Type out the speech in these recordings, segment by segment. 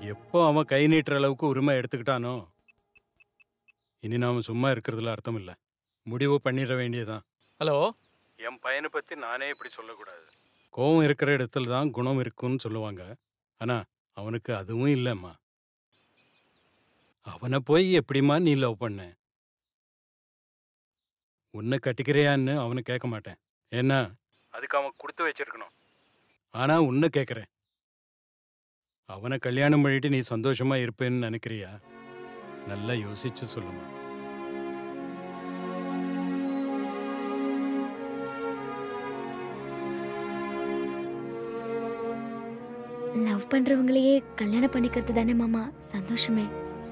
எப்போ அவன் கை நீட்டுற அளவுக்கு உரிமை எடுத்துக்கிட்டானோ இனி நாம சும்மா இருக்கிறதுல அர்த்தம் இல்லை முடிவு பண்ணிட வேண்டியதுதான் ஹலோ என் பையனை பற்றி நானே இப்படி சொல்லக்கூடாது கோவம் இருக்கிற இடத்துல தான் குணம் இருக்குன்னு சொல்லுவாங்க ஆனா அவனுக்கு அதுவும் இல்லைம்மா அவனை போய் எப்படிம்மா நீ லவ் பண்ண உன்னை கட்டிக்கிறியான்னு அவனை கேட்க மாட்டேன் ஏன்னா அதுக்கு அவன் கொடுத்து வச்சிருக்கணும் ஆனா உன்னை கேட்குறேன் அவனை கல்யாணம் பண்ணிட்டு நீ சந்தோஷமா இருப்பேன்னு நினைக்கிறியா நல்லா யோசிச்சு சொல்லுமா லவ் பண்றவங்களையே கல்யாணம் பண்ணிக்கிறது தானே மாமா சந்தோஷமே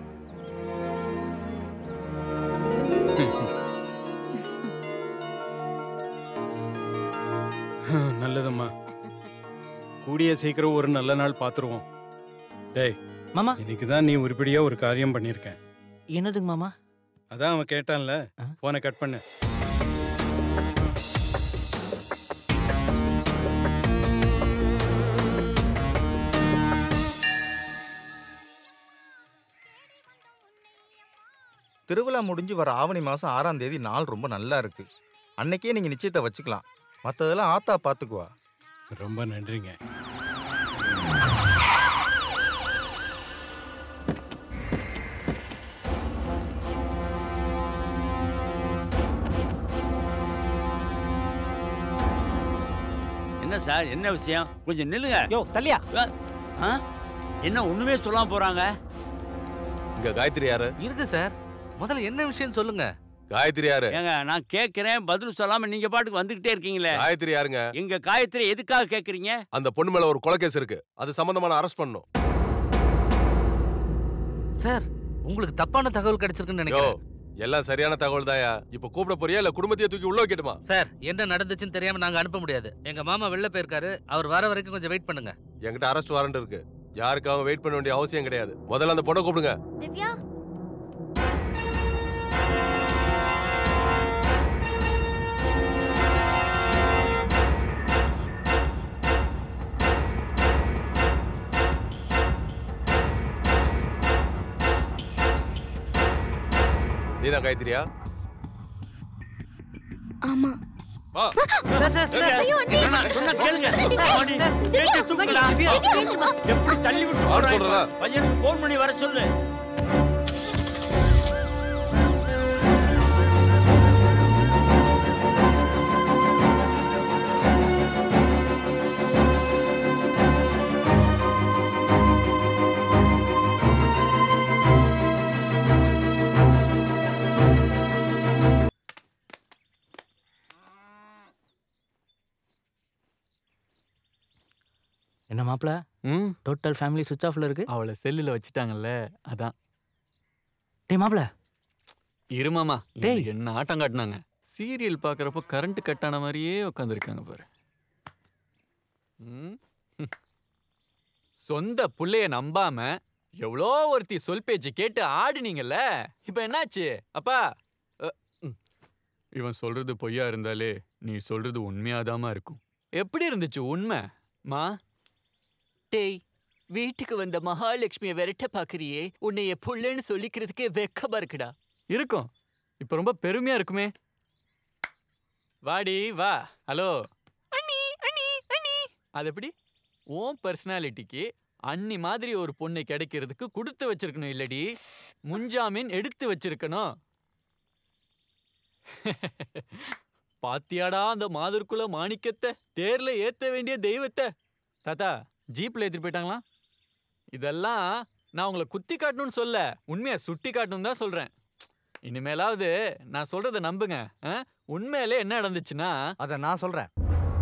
நல்லதம்மா கூடிய சீக்கிரம் ஒரு நல்ல நாள் பார்த்துருவோம் டேய் மாமா இன்னைக்கு தான் நீ உருப்படியா ஒரு காரியம் பண்ணியிருக்க என்னதுங்க மாமா அதான் அவன் கேட்டான்ல ஆ? போனை கட் பண்ணு திருவிழா முடிஞ்சு வர ஆவணி மாதம் ஆறாம் தேதி நாள் ரொம்ப நல்லா இருக்கு அன்னைக்கே நீங்கள் நிச்சயத்தை வச்சுக்கலாம் மற்றதெல்லாம் ஆத்தா பார்த்துக்குவா ரொம்ப நன்றிங்க என்ன சார் என்ன விஷயம் கொஞ்சம் நில்லுங்க யோ தள்ளியா ஆ? என்ன ஒண்ணுமே சொல்லாம போறாங்க இங்க காயத்ரி யாரு இருக்கு சார் முதல்ல என்ன விஷயம் சொல்லுங்க காயத்ரி யாரு ஏங்க நான் கேட்கிறேன் பதில் சொல்லாம நீங்க பாட்டுக்கு வந்துகிட்டே இருக்கீங்களே காயத்ரி யாருங்க எங்க காயத்ரி எதுக்காக கேக்குறீங்க அந்த பொண்ணு மேல ஒரு கொலைகேஸ் இருக்கு அது சம்பந்தமான அரெஸ்ட் பண்ணும் சார் உங்களுக்கு தப்பான தகவல் கிடைச்சிருக்குன்னு யோ நினைக்கிறேன் எல்லாம் சரியான தகவல் தாயா இப்ப கூப்பிட போறியா இல்ல குடும்பத்தையே தூக்கி உள்ள வைக்கட்டுமா சார் என்ன நடந்துச்சுன்னு தெரியாம நாங்க அனுப்ப முடியாது எங்க மாமா வெளில போயிருக்காரு அவர் வர வரைக்கும் கொஞ்சம் வெயிட் பண்ணுங்க என்கிட்ட அரெஸ்ட் வாரண்ட் இருக்கு யாருக்காகவும் வெயிட் பண்ண வேண்டிய அவசியம் கிடையாது முதல்ல அந்த பொண்ணை கூப்பிடுங்க திவ்யா நீதான் காயத்ரியா ஆமா வா சார், சார், சார். சொன்னா- சொன்னா கேளுங்க வாடி, பேச்சை தூக்குடா. எப்படி தள்ளி விட்டு யார் போறாங்க சொல்றதா? பாரு. பையனுக்கு போன் பண்ணி வர சொல்லு என்ன மாப்பிள ம் டோட்டல் ஃபேமிலி சுவிச் ஆஃப்ல இருக்கு அவளை செல்லுல வச்சுட்டாங்கல்ல அதான் டேய் மாப்பிள இருமாமா டேய். என்ன ஆட்டம் காட்டினாங்க சீரியல் பார்க்கறப்போ கரண்ட் கட் ஆன மாதிரியே உட்காந்துருக்காங்க பாரு ம். சொந்த புள்ளைய நம்பாம எவ்வளோ ஒருத்தி சொல் பேச்சு கேட்டு ஆடுனீங்கல்ல இப்ப என்னாச்சு அப்பா அ, ம். இவன் சொல்றது பொய்யா இருந்தாலே நீ சொல்றது உண்மையாதாம்மா இருக்கும் எப்படி இருந்துச்சு உண்மை மா டேய் வீட்டுக்கு வந்த மகாலட்சுமியை விரட்ட பாக்குறியே உன்னைய புள்ளன்னு சொல்லிக்கிறதுக்கே வெக்கமா இருக்குடா இருக்கும் இப்ப ரொம்ப பெருமையா இருக்குமே வாடி வா ஹலோ அண்ணி அண்ணி அண்ணி அது எப்படி உன் பர்சனாலிட்டிக்கு அண்ணி மாதிரி ஒரு பொண்ணு கிடைக்கிறதுக்கு கொடுத்து வச்சிருக்கணும் இல்லடி முன்ஜாமீன் எடுத்து வச்சிருக்கணும் பாத்தியாடா அந்த மாதர்குல மாணிக்கத்தை தேர்ல ஏத்த வேண்டிய தெய்வத்தை தாத்தா ஜீப்ல ஏத்திட்டு போயிட்டாங்களா இதெல்லாம் நான் உங்களை குத்தி காட்டணும்னு சொல்ல உண்மையை சுட்டி காட்டணும் தான் சொல்றேன் இனிமேலாவது நான் சொல்றத நம்புங்க ஆ? உண்மையிலே என்ன நடந்துச்சுன்னா அதை நான் சொல்கிறேன்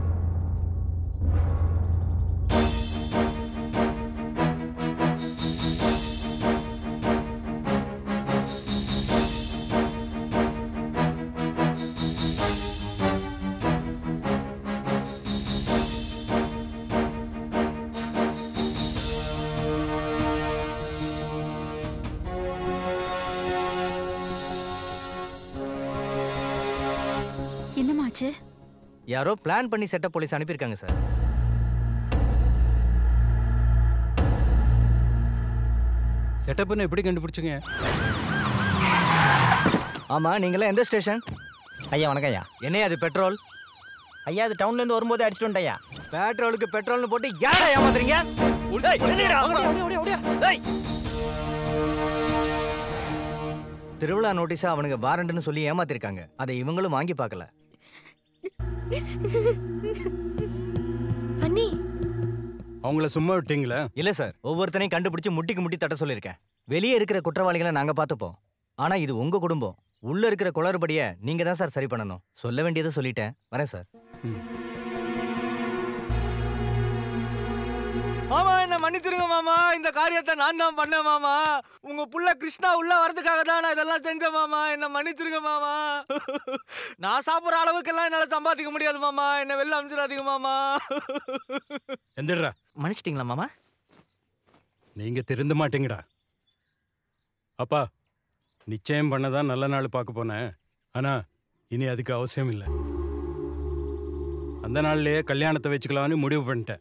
என்னமாச்சு யாரோ பிளான் பண்ணி செட்டப் போலீஸ் அனுப்பியிருக்காங்க சார் செட்டப்னு எப்படி கண்டுபிடிச்சிங்க ஆமா நீங்களாம் எந்த ஸ்டேஷன் ஐயா வணக்கம் ஐயா என்ன அது பெட்ரோல் ஐயா அது டவுன்ல இருந்து வரும்போது அடிச்சுட்டு வந்துட்டேன் ஐயா பெட்ரோலுக்கு பெட்ரோல்னு போட்டு யாரை ஏமாத்துறீங்க டேய், நில்லுடா. டேய். திருவிழா நோட்டீஸா அவனுங்க வாரண்ட்னு சொல்லி ஏமாத்திருக்காங்க அதை இவங்களும் வாங்கி பார்க்கல அண்ணி அவங்கள சும்மா விட்டீங்களா இல்ல சார் ஒவ்வொருத்தனையும் கண்டுபிடிச்சு முட்டிக்கு முட்டி தட்ட சொல்லியிருக்கேன் வெளியே இருக்கிற குற்றவாளிகளை நாங்க பார்த்துப்போம் ஆனா இது உங்க குடும்பம் உள்ள இருக்கிற குளறுபடிய நீங்க தான் சார் சரி பண்ணணும் சொல்ல வேண்டியதை சொல்லிட்டேன் வரேன் சார் மாமா என்ன மன்னிச்சிருங்க மாமா இந்த காரியத்தை நான் தான் பண்ணேன் மாமா உங்க புள்ள கிருஷ்ணா உள்ள வரதுக்காக தான் நான் இதெல்லாம் செஞ்சேன் மாமா என்ன மன்னிச்சிருங்க மாமா நான் சாப்பிட்ற அளவுக்கெல்லாம் என்னால சம்பாதிக்க முடியாது மாமா என்ன வெளில அனுப்பிச்சிடாதீங்க மாமா எந்திரா மன்னிச்சிட்டிங்களா மாமா நீங்க திருந்த மாட்டீங்கடா அப்பா நிச்சயம் பண்ணதான் நல்ல நாள் பார்க்க போனேன் ஆனா இனி அதுக்கு அவசியம் இல்லை அந்த நாள்லயே கல்யாணத்தை வச்சுக்கலாம்னு முடிவு பண்ணிட்டேன்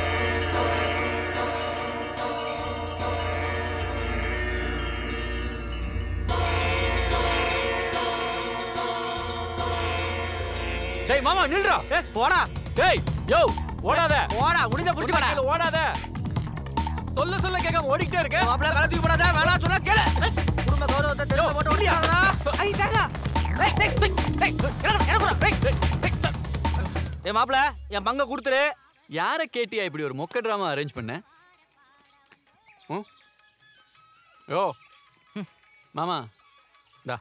டேய் மாமா நில்றா ஏ போடா டேய் யோ ஓடாத போடா முடிஞ்ச புடிச்சு போடா கீழே ஓடாத சொல்ல சொல்ல கேட்காம ஓடிக்கிட்டே இருக்க மாப்பிள்ள கலத்தி போடாத வேணாம் சொன்னா கேளு ஏய், குடும்ப கௌரவத்தை தெருவுல போட்டு ஓடியாடா ஐ தாங்க ஏய் டேய் டேய் டேய் எனக்கு எனக்கு டேய் டேய் ஏய் மாப்பிள்ள என் பங்க கொடுத்துரு யாரை கேட்டியா இப்படி ஒரு மொக்க ட்ராமா அரேஞ்ச் பண்ண ம்? யோ ம். மாமா டா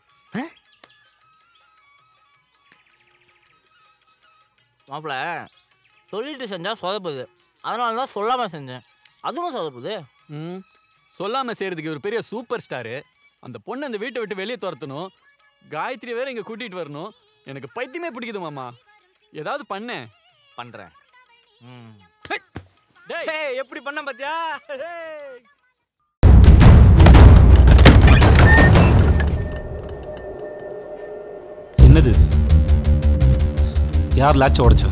மாப்பிள்ள சொல்லிட்டு செஞ்சா சொதப்புது அதனால தான் சொல்லாம செஞ்சேன் அதுவும் சொதப்புது ம் சொல்லாம செய்யறதுக்கு ஒரு பெரிய சூப்பர் ஸ்டாரு அந்த பொண்ணு அந்த வீட்டை விட்டு வெளியே துரத்தணும் காயத்ரி வேற இங்க கூட்டிட்டு வரணும் எனக்கு பைத்தியமே பிடிக்குது மாமா ஏதாவது பண்ணேன் பண்றேன் ம் டேய் ஏய் எப்படி பண்ண பாத்தியா ஏய் என்னது இது? யார் லாட்சை உடைச்சா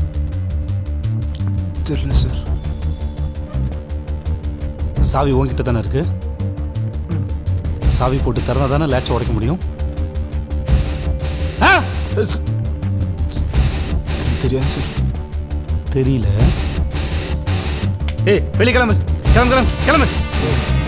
தெரியல சார் சாவி உன்கிட்ட தானே இருக்கு சாவி போட்டு திறந்தா தானே லேட்சை உடைக்க முடியும் ஆ! தெரியாது சார் தெரியல ஏய் வெளியே கிளம்பு கிளம்பு கிளம்பு கிளம்பு